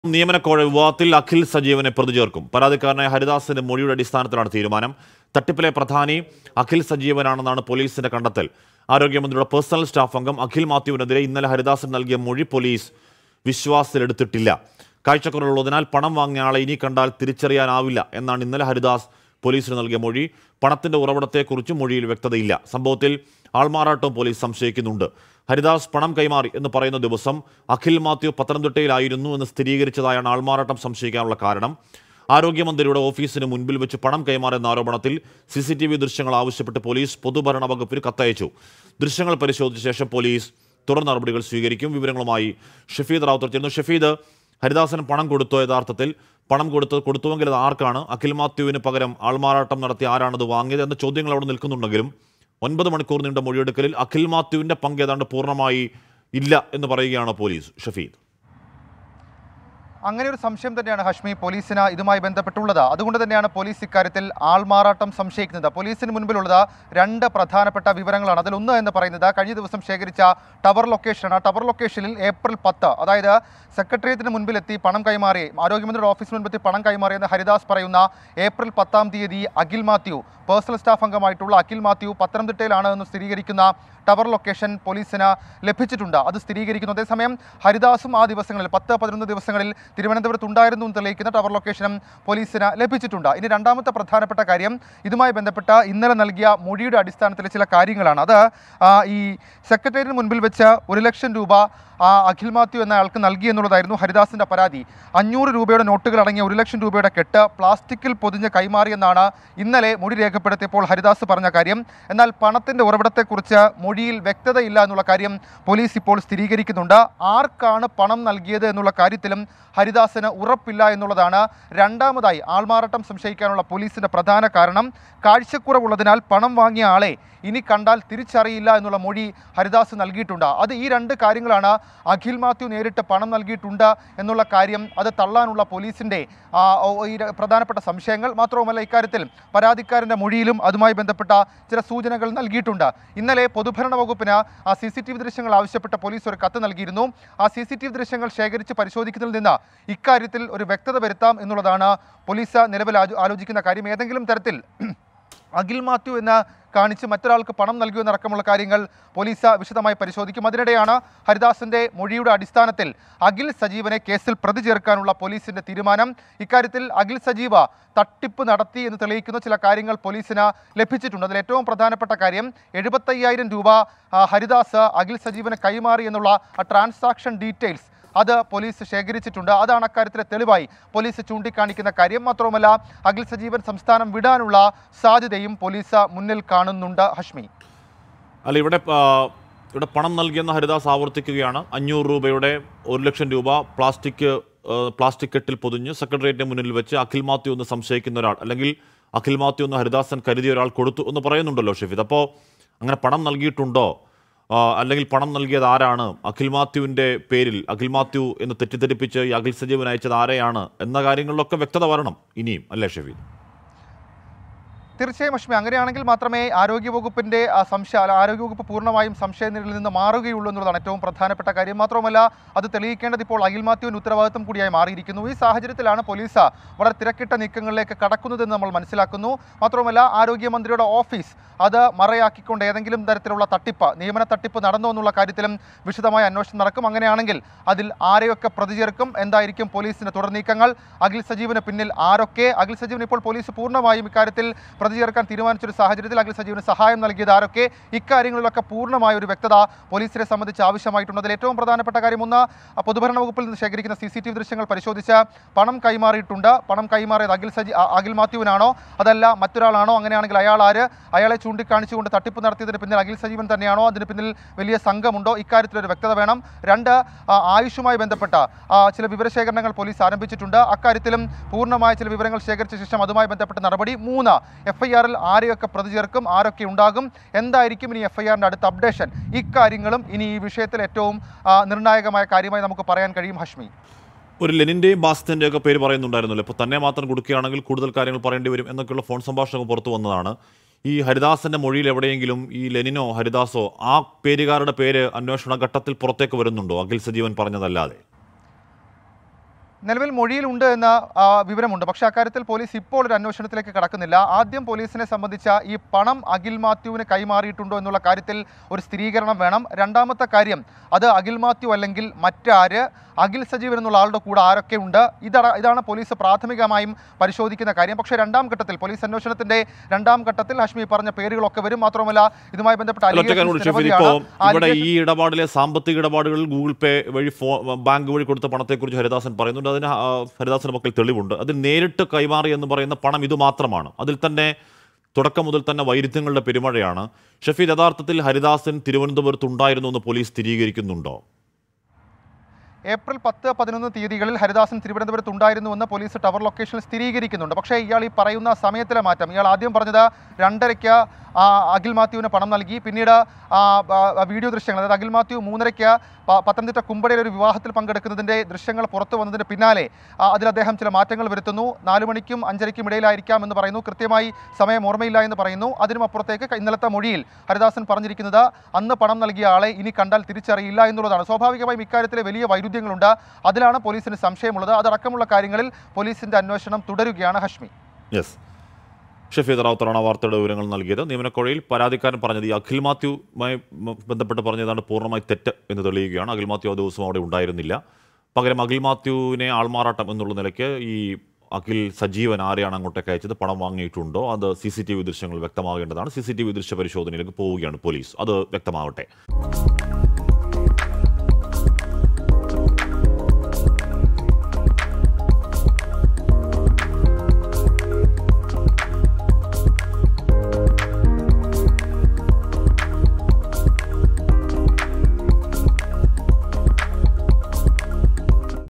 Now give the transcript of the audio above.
നിയമനക്കോഴ വിവാദത്തിൽ അഖിൽ സജീവനെ പ്രതി ചേർക്കും പരാതിക്കാരനായ ഹരിദാസിന്റെ മൊഴിയുടെ അടിസ്ഥാനത്തിലാണ് തീരുമാനം തട്ടിപ്പിലെ പ്രധാനി അഖിൽ സജീവനാണെന്നാണ് പോലീസിന്റെ കണ്ടെത്തൽ ആരോഗ്യമന്ത്രിയുടെ പേഴ്സണൽ സ്റ്റാഫ് അംഗം അഖിൽ മാത്യുവിനെതിരെ ഇന്നലെ ഹരിദാസൻ നൽകിയ മൊഴി പോലീസ് വിശ്വാസത്തിലെടുത്തിട്ടില്ല കാഴ്ചക്കുറവുള്ളതിനാൽ പണം വാങ്ങിയ ആളെ ഇനി കണ്ടാൽ തിരിച്ചറിയാനാവില്ല എന്നാണ് ഇന്നലെ ഹരിദാസ് പോലീസിന് നൽകിയ മൊഴി പണത്തിന്റെ ഉറവിടത്തെക്കുറിച്ചും മൊഴിയിൽ വ്യക്തതയില്ല സംഭവത്തിൽ ആൾമാറാട്ടവും പോലീസ് സംശയിക്കുന്നുണ്ട് ഹരിദാസ് പണം കൈമാറി എന്ന് പറയുന്ന ദിവസം അഖിൽ മാത്യു പത്തനംതിട്ടയിലായിരുന്നു എന്ന് സ്ഥിരീകരിച്ചതായാണ് ആൾമാറാട്ടം സംശയിക്കാനുള്ള കാരണം ആരോഗ്യമന്ത്രിയുടെ ഓഫീസിന് മുൻപിൽ വെച്ച് പണം കൈമാറുന്ന ആരോപണത്തിൽ സി സി ടി വി ദൃശ്യങ്ങൾ ആവശ്യപ്പെട്ട് പോലീസ് പൊതുഭരണ വകുപ്പിന് കത്തയച്ചു ദൃശ്യങ്ങൾ പരിശോധിച്ച ശേഷം പോലീസ് തുടർ നടപടികൾ സ്വീകരിക്കും വിവരങ്ങളുമായി ഷഫീദ് റാവുത്തർ ചേർന്നു ഷഫീദ് ഹരിദാസന് പണം കൊടുത്തോ യഥാർത്ഥത്തിൽ പണം കൊടുത്ത് കൊടുത്തുവെങ്കിൽ അത് ആർക്കാണ് അഖിൽ മാത്യുവിന് പകരം ആൾമാറാട്ടം നടത്തി ആരാണത് വാങ്ങിയത് എന്ന ചോദ്യങ്ങൾ അവിടെ നിൽക്കുന്നുണ്ടെങ്കിലും ഒൻപത് മണിക്കൂർ നീണ്ട മൊഴിയെടുക്കലിൽ അഖിൽ മാത്യുവിന്റെ പങ്ക് ഏതാണ്ട് പൂർണ്ണമായി ഇല്ല എന്ന് പറയുകയാണ് പോലീസ് ഷഫീദ് അങ്ങനെ ഒരു സംശയം തന്നെയാണ് ഹഷ്മി പോലീസിന് ഇതുമായി ബന്ധപ്പെട്ടുള്ളത് അതുകൊണ്ട് തന്നെയാണ് പോലീസ് ഇക്കാര്യത്തിൽ ആൾമാറാട്ടം സംശയിക്കുന്നത് പോലീസിന് മുൻപിലുള്ളത് രണ്ട് പ്രധാനപ്പെട്ട വിവരങ്ങളാണ് അതിലൊന്ന് എന്ന് പറയുന്നത് കഴിഞ്ഞ ദിവസം ശേഖരിച്ച ടവർ ലൊക്കേഷനാണ് ആ ടവർ ലൊക്കേഷനിൽ ഏപ്രിൽ പത്ത് അതായത് സെക്രട്ടേറിയറ്റിന് മുൻപിലെത്തി പണം കൈമാറി ആരോഗ്യമന്ത്രിയുടെ ഓഫീസിന് മുൻപെത്തി പണം കൈമാറിയെന്ന് ഹരിദാസ് പറയുന്ന ഏപ്രിൽ പത്താം തീയതി അഖിൽ മാത്യു പേഴ്സണൽ സ്റ്റാഫ് അംഗമായിട്ടുള്ള അഖിൽ മാത്യു പത്തനംതിട്ടയിലാണ് എന്ന് സ്ഥിരീകരിക്കുന്ന ടവർ ലൊക്കേഷൻ പോലീസിന് ലഭിച്ചിട്ടുണ്ട് അത് സ്ഥിരീകരിക്കുന്നു അതേസമയം ഹരിദാസും ആ ദിവസങ്ങളിൽ പത്ത് പതിനൊന്ന് ദിവസങ്ങളിൽ തിരുവനന്തപുരത്ത് ഉണ്ടായിരുന്നു എന്ന് തെളിയിക്കുന്ന ടവർ ലൊക്കേഷനും പോലീസിന് ലഭിച്ചിട്ടുണ്ട് ഇനി രണ്ടാമത്തെ പ്രധാനപ്പെട്ട കാര്യം ഇതുമായി ബന്ധപ്പെട്ട ഇന്നലെ നൽകിയ മൊഴിയുടെ അടിസ്ഥാനത്തിലെ ചില കാര്യങ്ങളാണ് അത് ആ, ഈ സെക്രട്ടേറിയറ്റിന് മുൻപിൽ വെച്ച് ഒരു ലക്ഷം രൂപ ആ അഖിൽ മാത്യു എന്ന ആൾക്ക് നൽകി എന്നുള്ളതായിരുന്നു ഹരിദാസിന്റെ പരാതി അഞ്ഞൂറ് രൂപയുടെ നോട്ടുകൾ അടങ്ങിയ ഒരു ലക്ഷം രൂപയുടെ കെട്ട് പ്ലാസ്റ്റിക്കിൽ പൊതിഞ്ഞ് കൈമാറിയെന്നാണ് ഇന്നലെ മൊഴി രേഖപ്പെടുത്തിയപ്പോൾ ഹരിദാസ് പറഞ്ഞ കാര്യം എന്നാൽ പണത്തിന്റെ ഉറവിടത്തെക്കുറിച്ച് മൊഴിയിൽ വ്യക്തതയില്ല എന്നുള്ള കാര്യം പോലീസ് ഇപ്പോൾ സ്ഥിരീകരിക്കുന്നുണ്ട് ആർക്കാണ് പണം നൽകിയത് എന്നുള്ള കാര്യത്തിലും ഹരിദാസിന് ഉറപ്പില്ല എന്നുള്ളതാണ് രണ്ടാമതായി ആൾമാറാട്ടം സംശയിക്കാനുള്ള പോലീസിന്റെ പ്രധാന കാരണം കാഴ്ചക്കുറവുള്ളതിനാൽ പണം വാങ്ങിയ ആളെ ഇനി കണ്ടാൽ തിരിച്ചറിയില്ല എന്നുള്ള മൊഴി ഹരിദാസ് നൽകിയിട്ടുണ്ട് അത് ഈ രണ്ട് കാര്യങ്ങളാണ് അഖിൽ മാത്യു നേരിട്ട് പണം നൽകിയിട്ടുണ്ട് എന്നുള്ള കാര്യം അത് തള്ളാനുള്ള പോലീസിൻ്റെ ആ, ഓ, ഈ ര- പ്രധാനപ്പെട്ട സംശയങ്ങൾ മാത്രവുമല്ല ഇക്കാര്യത്തിൽ പരാതിക്കാരൻ്റെ മൊഴിയിലും അതുമായി ബന്ധപ്പെട്ട ചില സൂചനകൾ നൽകിയിട്ടുണ്ട് ഇന്നലെ പൊതുഭരണ വകുപ്പിന് ആ സി സി ടി വി ദൃശ്യങ്ങൾ ആവശ്യപ്പെട്ട പോലീസ് ഒരു കത്ത് നൽകിയിരുന്നു ആ സി സി ടി വി ദൃശ്യങ്ങൾ ശേഖരിച്ച് പരിശോധിക്കുന്നതിൽ നിന്ന് ഇക്കാര്യത്തിൽ ഒരു വ്യക്തത വരുത്താം എന്നുള്ളതാണ് പോലീസ് നിലവിൽ ആലോ- ആലോചിക്കുന്ന കാര്യം ഏതെങ്കിലും തരത്തിൽ അഖിൽ മാത്യു എന്ന് കാണിച്ച് മറ്റൊരാൾക്ക് പണം നൽകിയെന്നടക്കമുള്ള കാര്യങ്ങൾ പോലീസ് വിശദമായി പരിശോധിക്കും അതിനിടെയാണ് ഹരിദാസിന്റെ മൊഴിയുടെ അടിസ്ഥാനത്തിൽ അഖിൽ സജീവനെ കേസിൽ പ്രതി ചേർക്കാനുള്ള പോലീസിന്റെ തീരുമാനം ഇക്കാര്യത്തിൽ അഖിൽ സജീവ തട്ടിപ്പ് നടത്തി എന്ന് തെളിയിക്കുന്ന ചില കാര്യങ്ങൾ പോലീസിന് ലഭിച്ചിട്ടുണ്ട് അതിൽ ഏറ്റവും പ്രധാനപ്പെട്ട കാര്യം എഴുപത്തയ്യായിരം രൂപ ആ, ഹരിദാസ് അഖിൽ സജീവന് കൈമാറി എന്നുള്ള ആ ട്രാൻസാക്ഷൻ ഡീറ്റെയിൽസ് അത് പോലീസ് ശേഖരിച്ചിട്ടുണ്ട് അതാണ് അക്കാര്യത്തിലെ തെളിവായി പോലീസ് ചൂണ്ടിക്കാണിക്കുന്ന കാര്യം മാത്രവുമല്ല അഖിൽ സജീവൻ സംസ്ഥാനം വിടാനുള്ള സാധ്യതയും പോലീസ് മുന്നിൽ കാണുന്നുണ്ട് ഹഷ്മി അല്ല ഇവിടെ ആ, ഇവിടെ പണം നൽകിയെന്ന് ഹരിദാസ് ആവർത്തിക്കുകയാണ് അഞ്ഞൂറ് രൂപയുടെ ഒരു ലക്ഷം രൂപ പ്ലാസ്റ്റിക് ആ, പ്ലാസ്റ്റിക് കെട്ടിൽ പൊതിഞ്ഞ് സെക്രട്ടേറിയറ്റിന് മുന്നിൽ വെച്ച് അഖിൽ മാത്യു എന്ന് സംശയിക്കുന്ന ഒരാൾ അല്ലെങ്കിൽ അഖിൽ മാത്യു എന്ന് ഹരിദാസൻ കരുതിയ ഒരാൾ കൊടുത്തു എന്ന് പറയുന്നുണ്ടല്ലോ ഷെഫീദ് അപ്പോൾ അങ്ങനെ പണം നൽകിയിട്ടുണ്ടോ ആ, അല്ലെങ്കിൽ പണം നൽകിയത് ആരാണ് അഖിൽ മാത്യുവിൻ്റെ പേരിൽ അഖിൽ മാത്യു എന്ന് തെറ്റിദ്ധരിപ്പിച്ച് ഈ അഖിൽ സജീവൻ അയച്ചത് ആരെയാണ് എന്ന കാര്യങ്ങളിലൊക്കെ വ്യക്തത വരണം ഇനിയും അല്ലേ ഷെഫീദ് തീർച്ചയായും അഷ്മി അങ്ങനെയാണെങ്കിൽ മാത്രമേ ആരോഗ്യവകുപ്പിന്റെ ആ, സംശയ അല്ല, ആരോഗ്യവകുപ്പ് പൂർണ്ണമായും സംശയനിരയിൽ നിന്ന് മാറുകയുള്ളൂ എന്നുള്ളതാണ് ഏറ്റവും പ്രധാനപ്പെട്ട കാര്യം മാത്രമല്ല അത് തെളിയിക്കേണ്ടത് ഇപ്പോൾ അഖിൽ മാത്യുവിന് ഉത്തരവാദിത്വം കൂടിയായി മാറിയിരിക്കുന്നു ഈ സാഹചര്യത്തിലാണ് പോലീസ് വളരെ തിരക്കിട്ട നീക്കങ്ങളിലേക്ക് കടക്കുന്നതെന്ന് നമ്മൾ മനസ്സിലാക്കുന്നു മാത്രവുമല്ല ആരോഗ്യമന്ത്രിയുടെ ഓഫീസ് അത് മറയാക്കിക്കൊണ്ട് ഏതെങ്കിലും തരത്തിലുള്ള തട്ടിപ്പ് നിയമന തട്ടിപ്പ് നടന്നോ എന്നുള്ള കാര്യത്തിലും വിശദമായ അന്വേഷണം നടക്കും അങ്ങനെയാണെങ്കിൽ അതിൽ ആരെയൊക്കെ പ്രതി ചേർക്കും എന്തായിരിക്കും പോലീസിന്റെ തുടർ നീക്കങ്ങൾ അഖിൽ സജീവിന് പിന്നിൽ ആരൊക്കെ അഖിൽ സജീവൻ ഇപ്പോൾ പോലീസ് പൂർണ്ണമായും ഇക്കാര്യത്തിൽ പ്രതി ചേർക്കാൻ തീരുമാനിച്ചൊരു സാഹചര്യത്തിൽ അഖിൽ സജീവന് സഹായം നൽകിയത് ആരൊക്കെ ഇക്കാര്യങ്ങളിലൊക്കെ പൂർണ്ണമായ ഒരു വ്യക്തത പോലീസിനെ സംബന്ധിച്ച് ആവശ്യമായിട്ടുണ്ട് അതിൽ ഏറ്റവും പ്രധാനപ്പെട്ട കാര്യം ഒന്ന് ആ, പൊതുഭരണ വകുപ്പിൽ നിന്ന് ശേഖരിക്കുന്ന സി സി ടി വി ദൃശ്യങ്ങൾ പരിശോധിച്ച് പണം കൈമാറിയിട്ടുണ്ട് പണം കൈമാറിയത് അഖിൽ സജി ആ, അഖിൽ മാത്യുവിനാണോ അതല്ല മറ്റൊരാളാണോ അങ്ങനെയാണെങ്കിൽ അയാൾ ആര് അയാളെ ചൂണ്ടിക്കാണിച്ചുകൊണ്ട് തട്ടിപ്പ് നടത്തിയതിന് പിന്നിൽ അഖിൽ സജീവൻ തന്നെയാണോ അതിന് പിന്നിൽ വലിയ സംഘമുണ്ടോ ഇക്കാര്യത്തിൽ ഒരു വ്യക്തത വേണം രണ്ട് ആ, ആയുഷുമായി ബന്ധപ്പെട്ട ആ, ചില വിവരശേഖരണങ്ങൾ പോലീസ് ആരംഭിച്ചിട്ടുണ്ട് അക്കാര്യത്തിലും പൂർണ്ണമായ ചില വിവരങ്ങൾ ശേഖരിച്ച ശേഷം അതുമായി ബന്ധപ്പെട്ട നടപടി മൂന്ന് എഫ് ഐ ആറിൽ ആരെയൊക്കെ പ്രതി ചേർക്കും ആരൊക്കെ ഉണ്ടാകും എന്തായിരിക്കും ഇനി എഫ് ഐ ആറിൻ്റെ അടുത്ത അപ്ഡേഷൻ ഇക്കാര്യങ്ങളും ഇനി ഈ വിഷയത്തിൽ ഏറ്റവും ആ, നിർണായകമായ കാര്യമായി നമുക്ക് പറയാൻ കഴിയും ഹഷ്മി ഒരു ലെനിൻ്റെയും ബാസ്റ്റിൻ്റെയും ഒക്കെ പേര് പറയുന്നുണ്ടായിരുന്നല്ലോ ഇപ്പോൾ തന്നെ മാത്രം കൊടുക്കുകയാണെങ്കിൽ കൂടുതൽ കാര്യങ്ങൾ പറയേണ്ടി വരും എന്നൊക്കെയുള്ള ഫോൺ സംഭാഷണങ്ങൾ പുറത്തു വന്നതാണ് ഈ ഹരിദാസന്റെ മൊഴിയിൽ എവിടെയെങ്കിലും ഈ ലെനിനോ ഹരിദാസോ ആ പേരുകാരുടെ പേര് അന്വേഷണ ഘട്ടത്തിൽ പുറത്തേക്ക് വരുന്നുണ്ടോ അഖിൽ സജീവൻ പറഞ്ഞതല്ലാതെ നിലവിൽ മൊഴിയിലുണ്ട് എന്ന ആ, വിവരമുണ്ട് പക്ഷേ അക്കാര്യത്തിൽ പോലീസ് ഇപ്പോൾ ഒരു അന്വേഷണത്തിലേക്ക് കടക്കുന്നില്ല ആദ്യം പോലീസിനെ സംബന്ധിച്ച ഈ പണം അഖിൽ മാത്യുവിന് കൈമാറിയിട്ടുണ്ടോ എന്നുള്ള കാര്യത്തിൽ ഒരു സ്ഥിരീകരണം വേണം രണ്ടാമത്തെ കാര്യം അത് അഖിൽ മാത്യു അല്ലെങ്കിൽ മറ്റാര് അഖിൽ സജീവൻ എന്നുള്ള ആളുടെ കൂടെ ആരൊക്കെ ഉണ്ട് ഇതാണ് ഇതാണ് പോലീസ് പ്രാഥമികമായും പരിശോധിക്കുന്ന കാര്യം പക്ഷേ രണ്ടാം ഘട്ടത്തിൽ പോലീസ് അന്വേഷണത്തിന്റെ രണ്ടാം ഘട്ടത്തിൽ ഹഷ്മി പറഞ്ഞ പേരുകളൊക്കെ വരും മാത്രമല്ല ഇതുമായി ബന്ധപ്പെട്ട അല്ല, ഒറ്റ കാര്യം allegations കൂടി ഷെഫീൽ ഇപ്പോൾ നിരവധിയാണ്. ആ ഇവിടെ allegation- ഈ ഇടപാടിലെ സാമ്പത്തിക ഇടപാടുകളിൽ ഗൂഗിൾ പേ വഴി ഫോ ബാങ്ക് വഴി കൊടുത്ത പണത്തെക്കുറിച്ച് ഹരിദാസൻ പറയുന്നുണ്ട് അതിന് ആ, ഹരിദാസന്റെ പക്കൽ തെളിവുണ്ട് അതിൽ നേരിട്ട് കൈമാറി എന്ന് പറയുന്ന പണം ഇത് മാത്രമാണ് അതിൽ തന്നെ തുടക്കം മുതൽ തന്നെ വൈരുദ്ധ്യങ്ങളുടെ പെരുമഴയാണ് ഷഫീൽ യഥാർത്ഥത്തിൽ ഹരിദാസൻ തിരുവനന്തപുരത്ത് ഉണ്ടായിരുന്നു എന്ന് പോലീസ് സ്ഥിരീകരിക്കുന്നുണ്ടോ ഏപ്രിൽ പത്ത് പതിനൊന്ന് തീയതികളിൽ ഹരിദാസൻ തിരുവനന്തപുരത്ത് ഉണ്ടായിരുന്നുവെന്ന് പോലീസ് ടവർ ലൊക്കേഷനിൽ സ്ഥിരീകരിക്കുന്നുണ്ട് പക്ഷേ ഇയാൾ ഈ പറയുന്ന സമയത്തിലെ മാറ്റം ഇയാൾ ആദ്യം പറഞ്ഞത് രണ്ടരയ്ക്ക് ആ, അഖിൽ മാത്യുവിന് പണം നൽകി പിന്നീട് ആ, ആ, വീഡിയോ ദൃശ്യങ്ങൾ അതായത് അഖിൽ മാത്യു മൂന്നരയ്ക്ക് പ- പത്തനംതിട്ട കുമ്പടയിൽ ഒരു വിവാഹത്തിൽ പങ്കെടുക്കുന്നതിൻ്റെ ദൃശ്യങ്ങൾ പുറത്തു വന്നതിന് പിന്നാലെ ആ, അതിൽ അദ്ദേഹം ചില മാറ്റങ്ങൾ വരുത്തുന്നു നാലു മണിക്കും അഞ്ചരയ്ക്കും ഇടയിലായിരിക്കാം എന്ന് പറയുന്നു കൃത്യമായി സമയം ഓർമ്മയില്ല എന്ന് പറയുന്നു അതിനും അപ്പുറത്തേക്ക് ക- ഇന്നലത്തെ മൊഴിയിൽ ഹരിദാസൻ പറഞ്ഞിരിക്കുന്നത് അന്ന് പണം നൽകിയ ആളെ ഇനി കണ്ടാൽ തിരിച്ചറിയില്ല എന്നുള്ളതാണ് സ്വാഭാവികമായും ഇക്കാര്യത്തിലെ വലിയ വൈരുദ്ധ്യങ്ങളുണ്ട് അതിലാണ് പോലീസിന് സംശയമുള്ളത് അതടക്കമുള്ള കാര്യങ്ങളിൽ പോലീസിന്റെ അന്വേഷണം തുടരുകയാണ് ഹഷ്മി യെസ് ഷഫീദ് റാവുത്തറാണ് ആ വാർത്തയുടെ വിവരങ്ങൾ നൽകിയത് നിയമനക്കുഴയിൽ പരാതിക്കാരൻ പറഞ്ഞത് ഈ അഖിൽ മാത്യുമായി മ- ബന്ധപ്പെട്ട് പറഞ്ഞതാണ് പൂർണ്ണമായി തെറ്റ് എന്ന് തെളിയുകയാണ് അഖിൽ മാത്യു ആ ദിവസം അവിടെ ഉണ്ടായിരുന്നില്ല പകരം അഖിൽ മാത്യുവിനെ ആൾമാറാട്ടം എന്നുള്ള നിലയ്ക്ക് ഈ അഖിൽ സജീവൻ ആരെയാണ് അങ്ങോട്ടേക്ക് അയച്ചത് പണം വാങ്ങിയിട്ടുണ്ടോ അത് സി സി ടി വി ദൃശ്യങ്ങൾ വ്യക്തമാകേണ്ടതാണ് സി സി ടി വി ദൃശ്യ പരിശോധനയിലേക്ക് പോവുകയാണ് പോലീസ് അത് വ്യക്തമാവട്ടെ